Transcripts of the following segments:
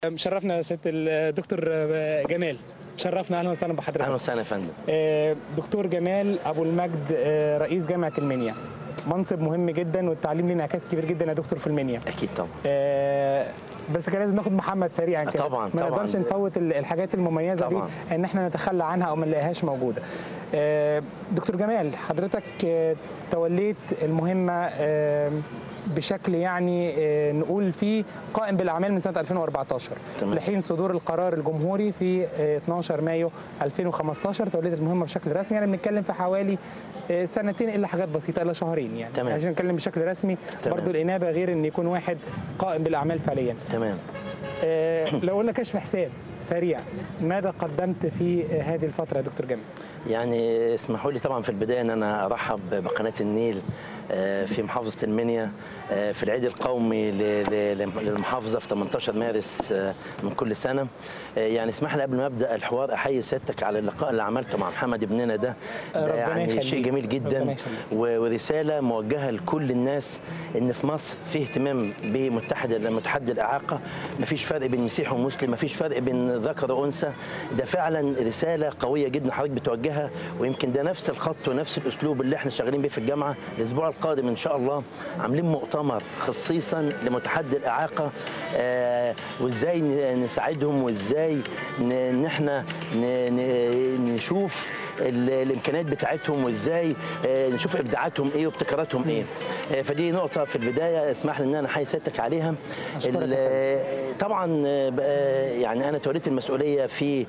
مشرفنا سياده الدكتور جمال شرفنا اهلا وسهلا اهلا بحضرتك وسهلا يا فندم آه، دكتور جمال ابو المجد آه، رئيس جامعه المنيا منصب مهم جدا والتعليم ليه انعكاس كبير جدا يا دكتور في المنيا اكيد طبعا آه، بس كان لازم ناخد محمد سريعا كده طبعاً، ما طبعاً. نقدرش نفوت ال- الحاجات المميزه طبعاً. دي ان احنا نتخلى عنها او ما نلاقيهاش موجوده آه، دكتور جمال حضرتك آه، توليت المهمه آه، بشكل يعني آه، نقول فيه قائم بالاعمال من سنه 2014 تمام. لحين صدور القرار الجمهوري في آه، 12 مايو 2015 توليت المهمه بشكل رسمي يعني بنتكلم في حوالي آه، سنتين الا حاجات بسيطه الا شهرين يعني تمام. عشان نتكلم بشكل رسمي تمام. برضو الانابه غير ان يكون واحد قائم بالاعمال فعليا تمام آه، لو قلنا كشف حساب سريع ماذا قدمت في آه، هذه الفتره يا دكتور جمال يعني اسمحوا لي طبعا في البدايه ان انا ارحب بقناه النيل آه، في محافظه المنيا آه، في العيد القومي ل- ل- للمحافظه في 18 مارس آه، من كل سنه آه، يعني اسمح لي قبل ما ابدا الحوار احيي سيادتك على اللقاء اللي عملته مع محمد ابننا ده ده ربنا يعني يخليك. شيء جميل ربنا جدا يخليك. و- ورساله موجهه لكل الناس ان في مصر في اهتمام بمتحد متحدي الاعاقه مفيش فرق بين مسيحي ومسلم مفيش فرق بين ذكر وانثى ده فعلا رساله قويه جدا حضرتك بتوجهها ويمكن ده نفس الخط ونفس الاسلوب اللي احنا شغالين بيه في الجامعه الاسبوع القادم ان شاء الله عاملين مؤتمر خصيصا لمتحدي الاعاقه آه وازاي ن- نساعدهم وازاي ن- ان احنا ن- ن- نشوف ال- الامكانيات بتاعتهم وازاي آه، نشوف ابداعاتهم ايه وابتكاراتهم ايه آه، فدي نقطه في البدايه اسمح لي ان انا احيي سيادتك عليها أشكرك ال- يا آه، طبعا آه، بقى- يعني انا توليت المسؤوليه في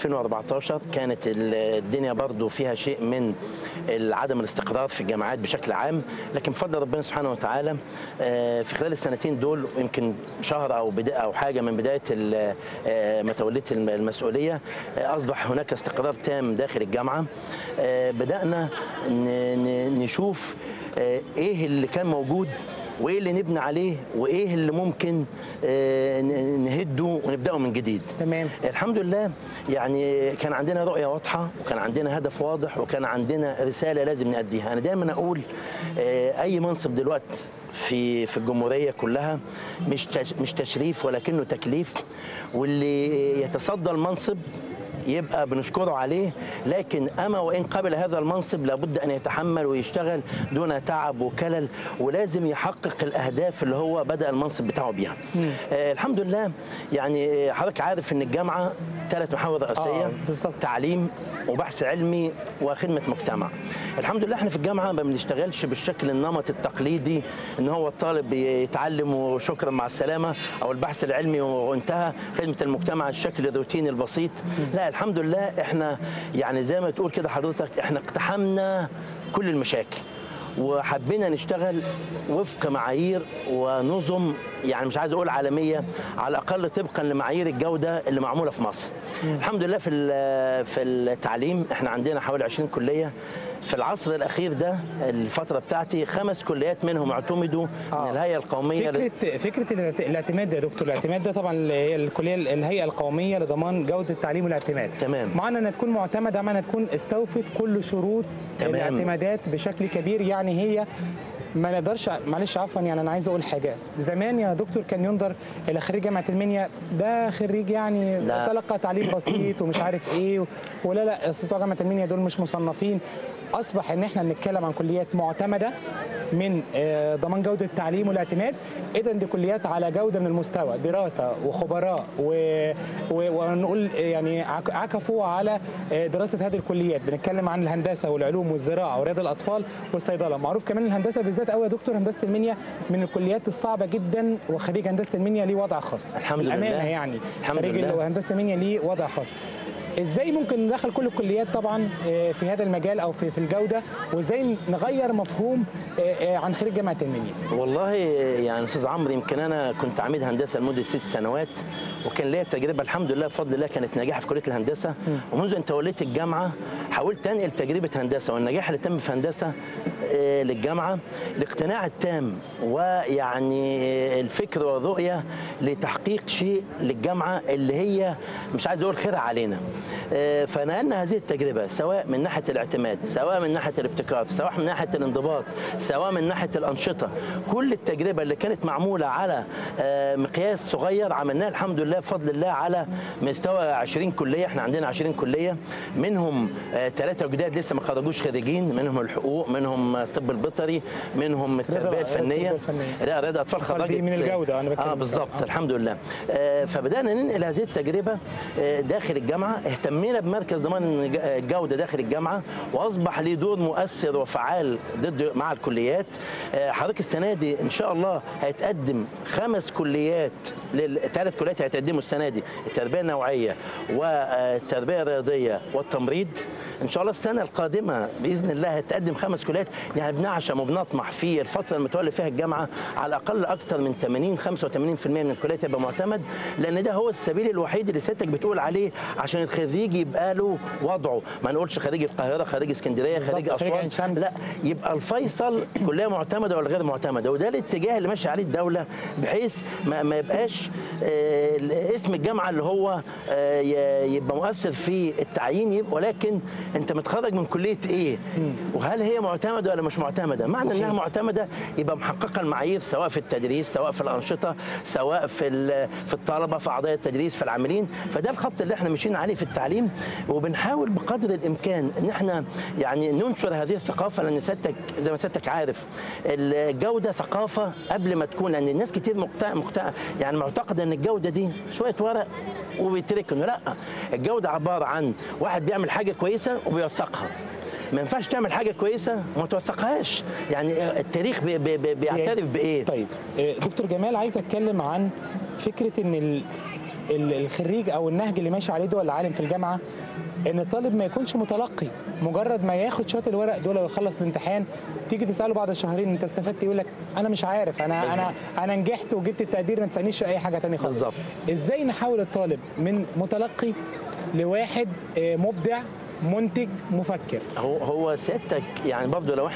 2014 كانت ال- الدنيا برضو فيها شيء من عدم الاستقرار في الجامعات بشكل عام لكن بفضل ربنا سبحانه وتعالى آه، في خلال السنتين دول يمكن شهر او بدايه او حاجه من بدايه ال- آه، ما توليت الم- المسؤوليه آه، اصبح هناك استقرار تام داخل الجامعه آه، بدانا ن- ن- نشوف آه، ايه اللي كان موجود وايه اللي نبني عليه وايه اللي ممكن آه، ن- نهده ونبداه من جديد تمام الحمد لله يعني كان عندنا رؤيه واضحه وكان عندنا هدف واضح وكان عندنا رساله لازم نأديها انا دايما اقول آه، اي منصب دلوقتي في في الجمهوريه كلها مش تش- مش تشريف ولكنه تكليف واللي يتصدى المنصب يبقى بنشكره عليه لكن اما وان قبل هذا المنصب لابد ان يتحمل ويشتغل دون تعب وكلل ولازم يحقق الاهداف اللي هو بدا المنصب بتاعه بيها. آه الحمد لله يعني آه، حضرتك عارف ان الجامعه ثلاث محاور رئيسيه آه، بالظبط. تعليم وبحث علمي وخدمه مجتمع. الحمد لله احنا في الجامعه ما بنشتغلش بالشكل النمط التقليدي ان هو الطالب يتعلم وشكرا مع السلامه او البحث العلمي وانتهى خدمه المجتمع الشكل الروتيني البسيط. لا الحمد لله احنا يعني زي ما تقول كده حضرتك احنا اقتحمنا كل المشاكل. وحبينا نشتغل وفق معايير ونظم يعني مش عايز اقول عالميه على الاقل طبقا لمعايير الجوده اللي معموله في مصر. الحمد لله في ال- في التعليم احنا عندنا حوالي 20 كليه في العصر الاخير ده الفتره بتاعتي خمس كليات منهم اعتمدوا آه. من الهيئه القوميه فكره فكره الاعت- الاعتماد يا دكتور الاعتماد ده طبعا اللي هي الكليه الهيئه القوميه لضمان جوده التعليم والاعتماد تمام. معنى انها تكون معتمده معنى تكون استوفت كل شروط تمام. الاعتمادات بشكل كبير يعني هي ما نقدرش معلش عفوا يعني انا عايز اقول حاجه زمان يا دكتور كان ينظر الى خريج جامعه المنيا ده خريج يعني لا. تلقى تعليم بسيط ومش عارف ايه و- ولا لا اصل بتوع جامعه المنيا دول مش مصنفين اصبح ان احنا بنتكلم عن كليات معتمده من آه، ضمان جوده التعليم والاعتماد اذا دي كليات على جوده من المستوى دراسه وخبراء و... و... ونقول يعني عك- عكفوا على آه، دراسه هذه الكليات بنتكلم عن الهندسه والعلوم والزراعه ورياض الاطفال والصيدله معروف كمان الهندسه بالذات قوي يا دكتور هندسه المنيا من الكليات الصعبه جدا وخريج هندسه المنيا ليه وضع خاص الحمد بالأمانة لله. يعني الحمد خريج لله. هندسه المنيا ليه وضع خاص ازاي ممكن ندخل كل الكليات طبعا آه، في هذا المجال او في في الجوده وازاي نغير مفهوم آه، آه، عن خريج جامعه المنيا والله يعني استاذ عمرو يمكن انا كنت عميد هندسه لمده ست سنوات وكان ليا تجربه الحمد لله بفضل الله كانت ناجحه في كليه الهندسه ومنذ ان توليت الجامعه حاولت انقل تجربه هندسه والنجاح اللي تم في هندسه آه، للجامعه الاقتناع التام ويعني الفكر والرؤيه لتحقيق شيء للجامعه اللي هي مش عايز اقول خيرها علينا آه، فنقلنا هذه التجربه سواء من ناحيه الاعتماد سواء من ناحيه الابتكار سواء من ناحيه الانضباط سواء من ناحيه الانشطه كل التجربه اللي كانت معموله على آه، مقياس صغير عملناها الحمد لله بفضل الله على مستوى 20 كليه احنا عندنا 20 كليه منهم ثلاثه جداد لسه ما خرجوش خريجين منهم الحقوق منهم الطب البيطري منهم التربيه رضا- الفنيه التربية الفنية. لا رضا اطفال أطفال خرجت دي من الجودة، أنا بتكلم اه من بالظبط الجودة. آه. الحمد لله آه، فبدانا ننقل هذه التجربه آه، داخل الجامعه اهتمينا بمركز ضمان الج- الجوده داخل الجامعه واصبح ليه دور مؤثر وفعال ضد مع الكليات آه، حضرتك السنه دي ان شاء الله هيتقدم خمس كليات ثلاث كليات هيتقدموا السنه دي التربيه النوعيه والتربيه الرياضيه والتمريض ان شاء الله السنه القادمه باذن الله هتقدم خمس كليات يعني بنعشم وبنطمح في الفتره المتولى فيها الجامعه على الاقل اكثر من 80 85% من الكليات يبقى معتمد لان ده هو السبيل الوحيد اللي سيادتك بتقول عليه عشان الخريج يبقى له وضعه ما نقولش خريج القاهره خريج اسكندريه بالظبط، خريج خريج اسوان عين شمس. لا يبقى الفيصل كليه معتمده ولا غير معتمده وده الاتجاه اللي ماشيه عليه الدوله بحيث ما, ما يبقاش آه، اسم الجامعه اللي هو آه، ي- يبقى مؤثر في التعيين يبقى ولكن انت متخرج من كليه ايه وهل هي معتمده ولا مش معتمده معنى صحيح. انها معتمده يبقى محققه المعايير سواء في التدريس سواء في الانشطه سواء في ال- في الطلبه في اعضاء التدريس في العاملين فده الخط اللي احنا ماشيين عليه في التعليم وبنحاول بقدر الامكان ان احنا يعني ننشر هذه الثقافه لان سيادتك زي ما سيادتك عارف الجوده ثقافه قبل ما تكون لان الناس كتير مقتنع مقتنع يعني معتقده ان الجوده دي شويه ورق وبيتركنوا لا الجوده عباره عن واحد بيعمل حاجه كويسه وبيوثقها ما ينفعش تعمل حاجه كويسه وما توثقهاش يعني التاريخ بي بي بي بيعترف بايه طيب آه، دكتور جمال عايز اتكلم عن فكره ان ال- ال- الخريج او النهج اللي ماشي عليه دول العالم في الجامعه ان الطالب ما يكونش متلقي مجرد ما ياخد شويه الورق دول ويخلص الامتحان تيجي تساله بعد شهرين انت استفدت يقول لك انا مش عارف انا انا انا نجحت وجبت التقدير ما تسالنيش في اي حاجه تانية خالص بالظبط. ازاي نحول الطالب من متلقي لواحد آه، مبدع منتج مفكر هو هو سيادتك يعني برضه لو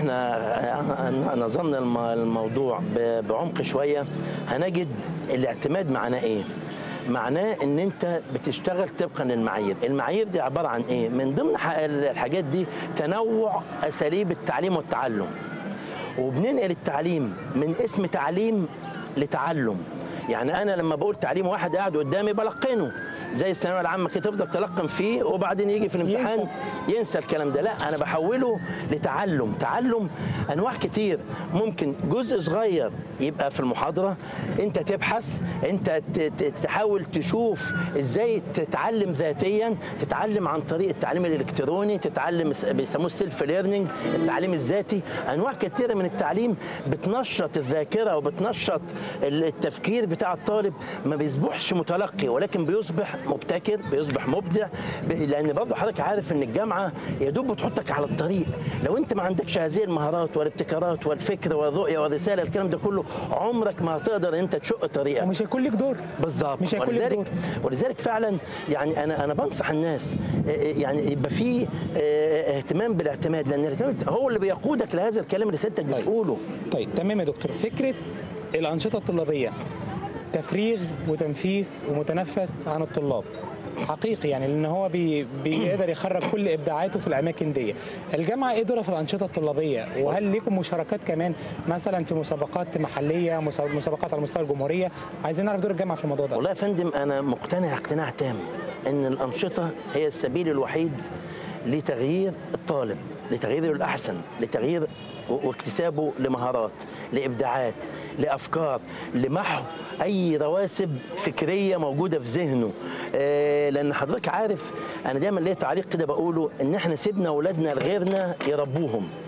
احنا نظرنا الم- الموضوع ب- بعمق شويه هنجد الاعتماد معناه ايه؟ معناه ان انت بتشتغل طبقا للمعايير، المعايير دي عباره عن ايه؟ من ضمن ح- الحاجات دي تنوع اساليب التعليم والتعلم. وبننقل التعليم من اسم تعليم لتعلم يعني انا لما بقول تعليم واحد قاعد قدامي بلقنه زي الثانويه العامه كده تفضل تلقن فيه وبعدين يجي في الامتحان ينسى. ينسى الكلام ده لا انا بحوله لتعلم تعلم انواع كتير ممكن جزء صغير يبقى في المحاضره انت تبحث انت ت- ت- تحاول تشوف ازاي تتعلم ذاتيا تتعلم عن طريق التعليم الالكتروني تتعلم س- بيسموه السيلف ليرنينج التعليم الذاتي انواع كتيره من التعليم بتنشط الذاكره وبتنشط ال- التفكير بتاع الطالب ما بيصبحش متلقي ولكن بيصبح مبتكر بيصبح مبدع ب- لان برضه حضرتك عارف ان الجامعه يا دوب بتحطك على الطريق لو انت ما عندكش هذه المهارات والابتكارات والفكر والرؤيه والرساله الكلام ده كله عمرك ما هتقدر انت تشق طريقك ومش هيكون لك دور بالظبط مش هيكون لك ولذلك دور. ولذلك فعلا يعني انا انا بنصح الناس آه، آه، يعني يبقى في آه، اهتمام بالاعتماد لان الاعتماد هو اللي بيقودك لهذا الكلام اللي سيادتك طيب. بتقوله طيب تمام يا دكتور فكره الانشطه الطلابيه تفريغ وتنفيس ومتنفس عن الطلاب حقيقي يعني لان هو بي بيقدر يخرج كل ابداعاته في الاماكن دي الجامعه ايه دورها في الانشطه الطلابيه وهل ليكم مشاركات كمان مثلا في مسابقات محليه مسا- مسابقات على مستوى الجمهوريه عايزين نعرف دور الجامعه في الموضوع ده والله يا فندم انا مقتنع اقتناع تام ان الانشطه هي السبيل الوحيد لتغيير الطالب لتغييره الاحسن لتغيير و- واكتسابه لمهارات لابداعات لافكار لمحو اي رواسب فكريه موجوده في ذهنه آه، لان حضرتك عارف انا دايما ليا تعليق كده بقوله ان احنا سيبنا اولادنا لغيرنا يربوهم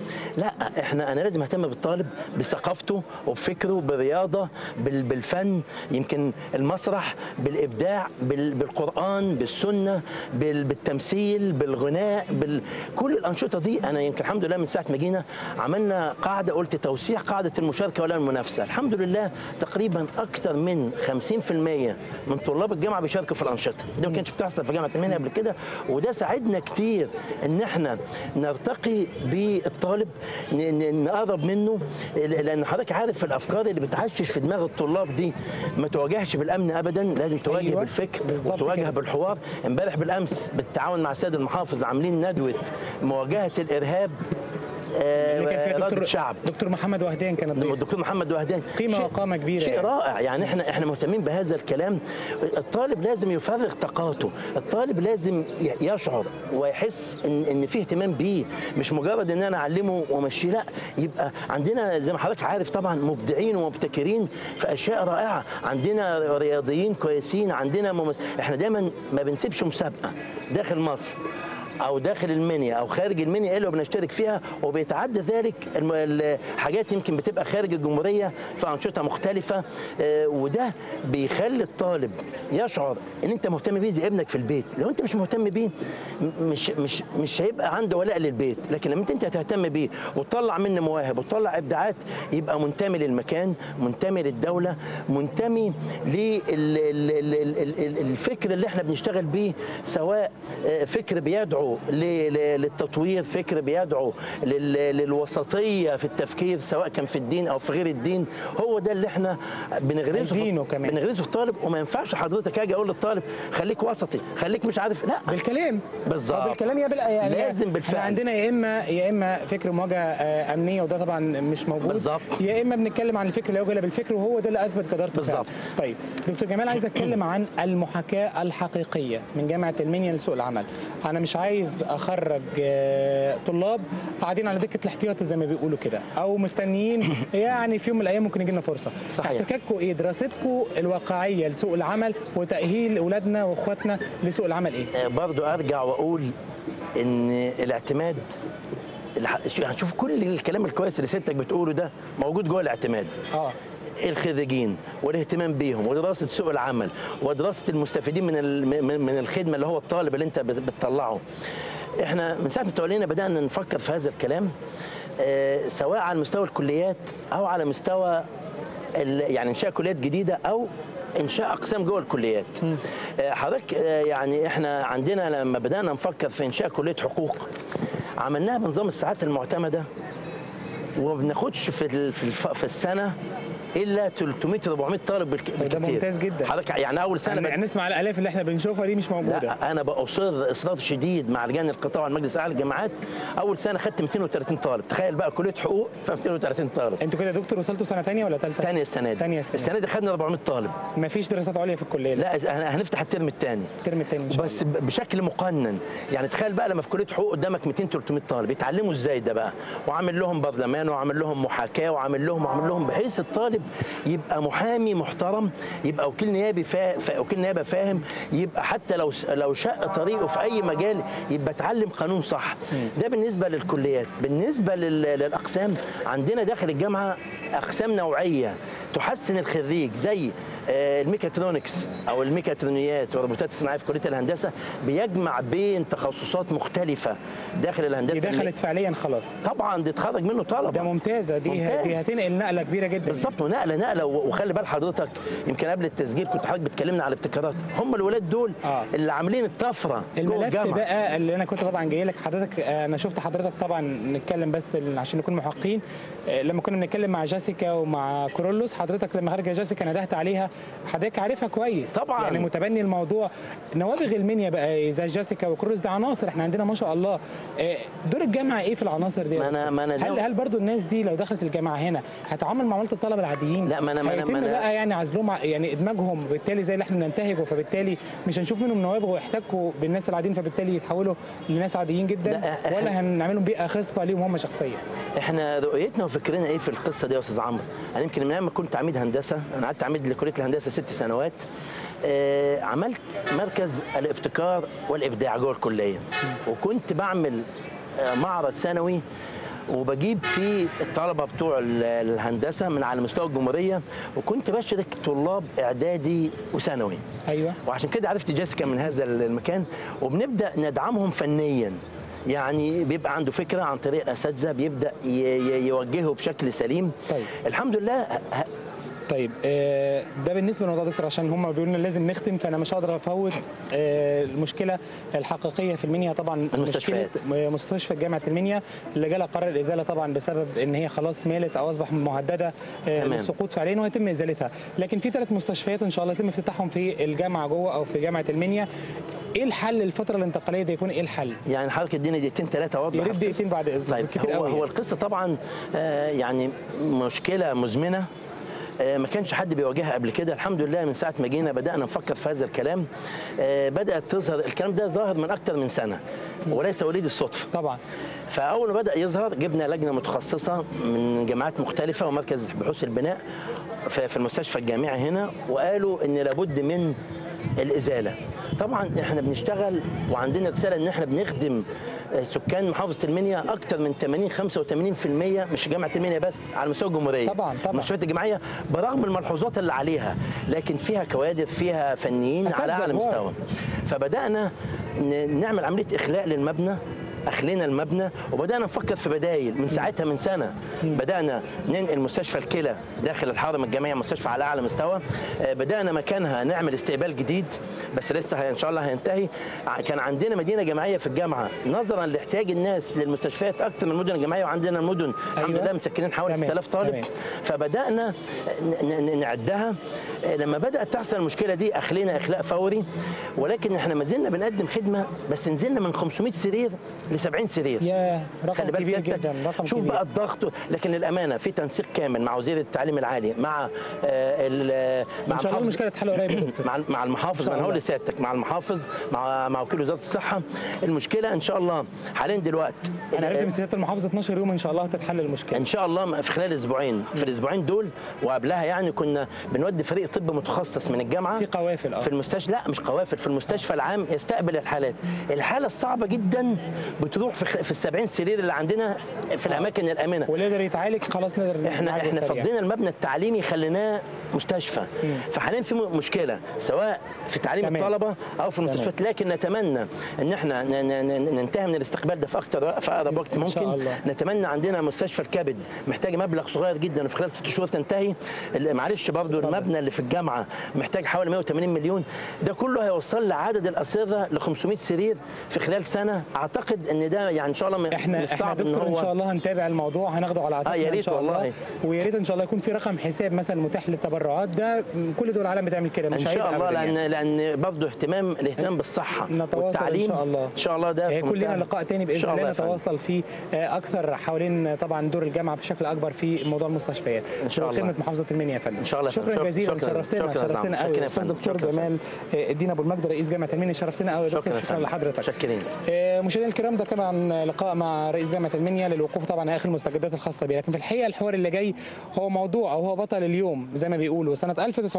لا احنا انا لازم اهتم بالطالب بثقافته وبفكره بالرياضه بال- بالفن يمكن المسرح بالابداع بال- بالقران بالسنه بال- بالتمثيل بالغناء بال... كل الانشطه دي انا يمكن الحمد لله من ساعه ما جينا عملنا قاعده قلت توسيع قاعده المشاركه ولا المنافسه الحمد لله تقريبا اكثر من 50% من طلاب الجامعه بيشاركوا في الانشطه دي ما كانتش بتحصل في جامعه المنيا قبل كده وده ساعدنا كتير ان احنا نرتقي بالطالب ن- ن- نقرب منه لان حضرتك عارف الافكار اللي بتعشش في دماغ الطلاب دي ما تواجهش بالامن ابدا لازم تواجه أيوة، بالفكر بالظبط وتواجه كده. بالحوار امبارح بالامس بالتعاون مع السيد المحافظ عاملين ندوه مواجهه الارهاب آه، اللي كان فيها إرادة دكتور شعب دكتور محمد وهدان كان الضيف الدكتور محمد وهدان قيمة شيء- وقامة كبيرة شيء يعني. رائع يعني احنا احنا مهتمين بهذا الكلام الطالب لازم يفرغ طاقاته الطالب لازم ي- يشعر ويحس ان ان في اهتمام بيه مش مجرد ان انا اعلمه وامشيه لا يبقى عندنا زي ما حضرتك عارف طبعا مبدعين ومبتكرين في اشياء رائعه عندنا رياضيين كويسين عندنا ممس... احنا دايما ما بنسيبش مسابقه داخل مصر او داخل المنيا او خارج المنيا الا وبنشترك فيها وبيتعدى ذلك الم- الحاجات يمكن بتبقى خارج الجمهوريه في انشطه مختلفه آه، وده بيخلي الطالب يشعر ان انت مهتم بيه زي ابنك في البيت لو انت مش مهتم بيه م- مش مش مش هيبقى عنده ولاء للبيت لكن لما انت تهتم بيه وتطلع منه مواهب وتطلع ابداعات يبقى منتمي للمكان منتمي للدوله منتمي للفكر اللي احنا بنشتغل بيه سواء آه، فكر بيدعو ل- ل- للتطوير فكر بيدعو لل- للوسطيه في التفكير سواء كان في الدين او في غير الدين هو ده اللي احنا بنغرسه في- عايزينه كمان. بنغرسه في الطالب وما ينفعش حضرتك اجي اقول للطالب خليك وسطي خليك مش عارف لا بالكلام بالظبط. أو بالكلام يا بال... يعني لازم بالفعل. إحنا عندنا يا اما يا اما فكر مواجهه آه، امنيه وده طبعا مش موجود بالظبط. يا اما بنتكلم عن الفكر لا يوجد بالفكر وهو ده اللي اثبت جدارته بالظبط. فعلا. طيب دكتور جمال عايز اتكلم عن المحاكاه الحقيقيه من جامعه المنيا لسوق العمل انا مش عايز اخرج آه، طلاب قاعدين على دكه الاحتياطي زي ما بيقولوا كده او مستنيين يعني في يوم من الايام ممكن يجي لنا فرصه صحيح. احتكاككم ايه دراستكم الواقعيه لسوق العمل وتاهيل اولادنا واخواتنا لسوق العمل ايه آه، برضو ارجع واقول ان الاعتماد الح- شو- هنشوف كل الكلام الكويس اللي ستك بتقوله ده موجود جوه الاعتماد اه الخريجين والاهتمام بيهم ودراسه سوق العمل ودراسه المستفيدين من ال- من من الخدمه اللي هو الطالب اللي انت بت- بتطلعه احنا من ساعه ما تولينا بدانا نفكر في هذا الكلام آه، سواء على مستوى الكليات او على مستوى ال- يعني انشاء كليات جديده او انشاء اقسام جوه الكليات آه، حضرتك آه، يعني احنا عندنا لما بدانا نفكر في انشاء كليه حقوق عملناها بنظام الساعات المعتمده وما بناخدش في ال- في الف- في السنه الا 300 400 طالب بالك- ده بالكتير ممتاز جدا. حضرتك يعني اول سنه يعني بد- نسمع الالاف اللي احنا بنشوفها دي مش موجوده لا انا باصر اصرار شديد مع لجان القطاع والمجلس الاعلى للجامعات اول سنه خدت 230 طالب تخيل بقى كليه حقوق ف 230 طالب انتوا كده يا دكتور وصلتوا سنه ثانيه ولا ثالثه؟ ثانيه السنه دي تانية السنة. السنه دي خدنا 400 طالب مفيش دراسات عليا في الكليه لسه. لا إذا- هنفتح الترم الثاني الترم الثاني ان شاء بس الله ب- بشكل مقنن يعني تخيل بقى لما في كليه حقوق قدامك 200 300 طالب يتعلموا ازاي ده بقى وعامل لهم برلمان وعامل لهم محاكاه وعامل لهم وعامل لهم بحيث الطالب يبقى محامي محترم يبقى وكيل نيابي فا... فا... وكيل نيابه فاهم يبقى حتى لو س- لو شق طريقه في اي مجال يبقى اتعلم قانون صح ده بالنسبه للكليات بالنسبه لل... للاقسام عندنا داخل الجامعه اقسام نوعيه تحسن الخريج زي آه، الميكاترونكس او الميكاترونيات والروبوتات الصناعيه في كليه الهندسه بيجمع بين تخصصات مختلفه داخل الهندسه دي دخلت فعليا خلاص طبعا دي اتخرج منه طلبه ده ممتازه دي ممتاز. دي هتنقل نقله كبيره جدا بالظبط ونقله نقله و- وخلي بال حضرتك يمكن قبل التسجيل كنت حضرتك بتكلمنا على الابتكارات هم الولاد دول آه. اللي عاملين الطفره جوه الملف الجامعه بقى اللي انا كنت طبعا جاي لك حضرتك آه، انا شفت حضرتك طبعا نتكلم بس عشان نكون محقين آه، لما كنا بنتكلم مع جاسيكا ومع كورولوس حضرتك لما خرج جاسيكا ندهت عليها حضرتك عارفها كويس طبعاً. يعني متبني الموضوع نوابغ المنيا بقى زي جاسيكا وكورولوس دي عناصر احنا عندنا ما شاء الله آه، دور الجامعه ايه في العناصر دي ما أنا- ما أنا هل زي- هل برضو الناس دي لو دخلت الجامعه هنا هتعامل معامله الطلبه العاديين لا، ما أنا- ما أنا- هيتم ما أنا- بقى يعني عزلهم ع- يعني ادماجهم بالتالي زي اللي احنا بننتهجه فبالتالي مش هنشوف منهم نوابغ ويحتكوا بالناس العاديين فبالتالي يتحولوا لناس عاديين جدا لا، إحنا- ولا هنعملهم بيئه خصبه ليهم هم شخصيا احنا رؤيتنا وفكرنا ايه في القصه دي يا استاذ عمرو انا يمكن من ايام ما كنت عميد هندسه انا قعدت عميد لكليه الهندسه ست سنوات آه عملت مركز الابتكار والابداع جوه الكليه وكنت بعمل آه معرض سنوي وبجيب فيه الطلبه بتوع ال- الهندسه من على مستوى الجمهوريه وكنت بشرك طلاب اعدادي وثانوي ايوه وعشان كده عرفت جيسيكا من هذا المكان وبنبدا ندعمهم فنيا يعني بيبقى عنده فكره عن طريق الاساتذه بيبدا ي- ي- يوجهه بشكل سليم طيب. الحمد لله ه- طيب آه، ده بالنسبه للموضوع ده دكتور عشان هم بيقولوا لنا لازم نختم فانا مش هقدر افوت آه، المشكله الحقيقيه في المنيا طبعا المستشفيات. مشكله مستشفى جامعه المنيا اللي جالها قرار الازاله طبعا بسبب ان هي خلاص مالت او اصبح مهدده آه، تمام. للسقوط فعليا ويتم ازالتها لكن في ثلاث مستشفيات ان شاء الله يتم افتتاحهم في الجامعه جوه او في جامعه المنيا ايه الحل الفتره الانتقاليه دي يكون ايه الحل يعني حضرتك اديني دقيقتين ثلاثه اوضح يا ريت أكتر. دقيقتين بعد اذنك طيب بالكتير هو, قوي هو القصه طبعا آه، يعني مشكله مزمنه آه، ما كانش حد بيواجهها قبل كده الحمد لله من ساعه ما جينا بدانا نفكر في هذا الكلام آه، بدات تظهر الكلام ده ظاهر من اكثر من سنه وليس وليد الصدفه طبعا فاول ما بدا يظهر جبنا لجنه متخصصه من جامعات مختلفه ومركز بحوث البناء في في المستشفى الجامعي هنا وقالوا ان لابد من الازاله طبعا احنا بنشتغل وعندنا رساله ان احنا بنخدم آه، سكان محافظه المنيا اكثر من 80 85% مش جامعه المنيا بس على مستوى الجمهوريه طبعاً، طبعاً. المستشفيات الجامعيه برغم الملحوظات اللي عليها لكن فيها كوادر فيها فنيين على أساتذة اعلى كبار. مستوى فبدانا ن- نعمل عمليه اخلاء للمبنى اخلينا المبنى وبدانا نفكر في بدايل من ساعتها من سنه بدانا ننقل مستشفى الكلى داخل الحرم الجامعي مستشفى على اعلى مستوى آه، بدانا مكانها نعمل استقبال جديد بس لسه هي- ان شاء الله هينتهي ع- كان عندنا مدينه جامعيه في الجامعه نظرا لاحتياج الناس للمستشفيات اكثر من المدن الجامعيه وعندنا المدن الحمد أيوة. لله مسكنين حوالي تمام، 6000 طالب تمام. فبدانا ن- ن- نعدها آه، لما بدات تحصل المشكله دي اخلينا اخلاء فوري ولكن احنا ما زلنا بنقدم خدمه بس نزلنا من 500 سرير ل 70 سرير يا رقم خلي بالك كبير سيادتك. جدا رقم شوف كبير بقى الضغط لكن للامانه في تنسيق كامل مع وزير التعليم العالي مع آه، ال- مع ان شاء الله محافظ- المشكله تتحل قريب يا دكتور مع مع إن المحافظ شاء ما انا هقول الله. لسيادتك مع المحافظ مع مع وكيل وزاره الصحه المشكله ان شاء الله حاليا دلوقتي انا عرفت من سياده المحافظ 12 يوم ان شاء الله هتتحل المشكله ان شاء الله في خلال اسبوعين في الاسبوعين دول وقبلها يعني كنا بنودي فريق طب متخصص من الجامعه في قوافل اه في المستشفى لا مش قوافل في المستشفى العام يستقبل الحالات الحاله الصعبه جدا بتروح في خ- في ال 70 سرير اللي عندنا في الاماكن الامنه واللي يقدر يتعالج خلاص نقدر احنا نعالجه احنا سريع. فضينا المبنى التعليمي خليناه مستشفى فحاليا في م- مشكله سواء في تعليم تمام. الطلبه او في المستشفيات لكن نتمنى ان احنا ن- ن- ن- ننتهي من الاستقبال ده في اكتر في اقرب وقت إن شاء ممكن الله. نتمنى عندنا مستشفى الكبد محتاج مبلغ صغير جدا وفي خلال ست شهور تنتهي ال- معلش برضو اتفضل. المبنى اللي في الجامعه محتاج حوالي 180 مليون ده كله هيوصل لعدد الاسره ل 500 سرير في خلال سنه اعتقد ان ده يعني ان شاء الله من احنا من احنا الصعب ان دكتور ان هو شاء الله هنتابع الموضوع هناخده على عاتقنا يا ان ريت شاء الله والله. ويا ريت ان شاء الله يكون في رقم حساب مثلا متاح للتبرعات ده م، كل دول العالم بتعمل كده ان مش عيب شاء الله أبداً لان يعني. لان برضه اهتمام الاهتمام بالصحه نتواصل والتعليم إن شاء الله. ان شاء الله ده في هيكون لنا منتهى- لقاء تاني إن باذن شاء الله يا فندم. نتواصل فيه آه، اكثر حوالين طبعا دور الجامعه بشكل اكبر في موضوع المستشفيات إن شاء الله. وخدمه محافظه المنيا يا فندم إن شاء الله يا فندم. شكرا شكراً- جزيلا شكراً- شرفتنا شكراً يا شرفتنا فندم. قوي شكراً يا استاذ فندم. دكتور شكراً يا جمال آه، الدين ابو المجد رئيس جامعه المنيا شرفتنا قوي يا دكتور شكراً يا شكرا فندم. لحضرتك شكرين آه، مشاهدينا الكرام ده كمان لقاء مع رئيس جامعه المنيا للوقوف طبعا على اخر المستجدات الخاصه بيه لكن في الحقيقه الحوار اللي جاي هو موضوع او هو بطل اليوم زي ما بيقولوا سنه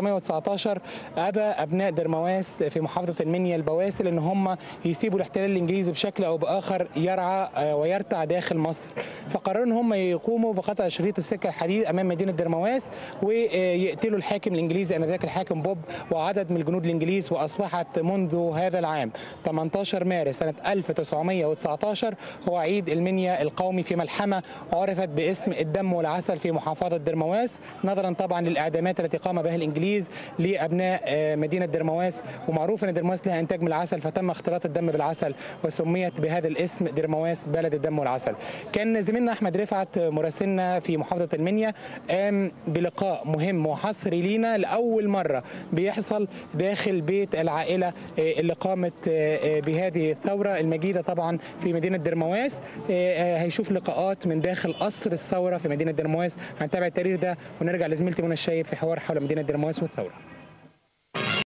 1919 ابى ابناء درمواس في محافظه المنيا البواسل ان هم يسيبوا الاحتلال الانجليزي بشكل او باخر يرعى آه، ويرتع داخل مصر فقرروا ان هم يقوموا بقطع شريط السكه الحديد امام مدينه درمواس ويقتلوا الحاكم الانجليزي انذاك الحاكم بوب وعدد من الجنود الانجليز واصبحت منذ هذا العام 18 مارس سنه 1919 هو عيد المنيا القومي في ملحمه عرفت باسم الدم والعسل في محافظه درمواس نظرا طبعا للاعدامات التي قام بها الانجليز لابناء آه، مدينه درمواس ومعروف ان درمواس لها انتاج من العسل فتم اختلاط الدم بالعسل وسميت بهذا الاسم درمواس بلد الدم والعسل كان زميلنا احمد رفعت مراسلنا في محافظه المنيا قام بلقاء مهم وحصري لينا لاول مره بيحصل داخل بيت العائله آه، اللي قامت آه، آه، بهذه الثوره المجيده طبعا في مدينه درمواس آه، آه، هيشوف لقاءات من داخل قصر الثوره في مدينه درمواس هنتابع التاريخ ده ونرجع لزميلتي منى الشايب في حوار حول مدينه درمواس والثوره